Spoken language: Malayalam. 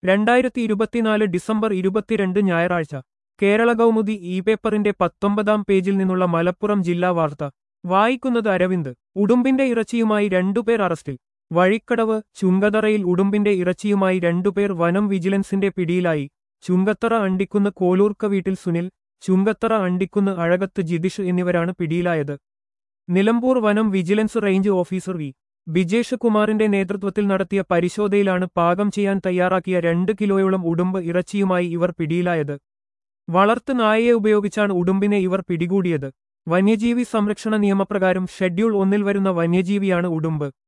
രണ്ടായിരത്തി ഇരുപത്തിനാല് ഡിസംബർ ഇരുപത്തിരണ്ട് ഞായറാഴ്ച കേരള കൗമുദി ഇ പേപ്പറിന്റെ പത്തൊമ്പതാം പേജിൽ നിന്നുള്ള മലപ്പുറം ജില്ലാ വാർത്ത വായിക്കുന്നത് അരവിന്ദ് ഉടുമ്പിന്റെ ഇറച്ചിയുമായി രണ്ടുപേർ അറസ്റ്റിൽ വഴിക്കടവ് ചുങ്കതറയിൽ ഉടുമ്പിന്റെ ഇറച്ചിയുമായി രണ്ടുപേർ വനം വിജിലൻസിന്റെ പിടിയിലായി ചുങ്കത്തറ അണ്ടിക്കുന്ന് കോലൂർക്ക വീട്ടിൽ സുനിൽ ചുങ്കത്തറ അണ്ടിക്കുന്ന് അഴകത്ത് ജിതിഷ് എന്നിവരാണ് പിടിയിലായത് നിലമ്പൂർ വനം vigilance range officer V Bijesh കുമാറിന്റെ നേതൃത്വത്തിൽ നടത്തിയ പരിശോധനയിലാണ് പാകം ചെയ്യാൻ തയ്യാറാക്കിയ രണ്ട് കിലോയോളം ഉടുമ്പ് ഇറച്ചിയുമായി ഇവർ പിടിയിലായത് വളർത്തു നായയെ ഉപയോഗിച്ചാണ് ഉടുമ്പിനെ ഇവർ പിടികൂടിയത് വന്യജീവി സംരക്ഷണ നിയമപ്രകാരം ഷെഡ്യൂൾ ഒന്നിൽ വരുന്ന വന്യജീവിയാണ് ഉടുമ്പ്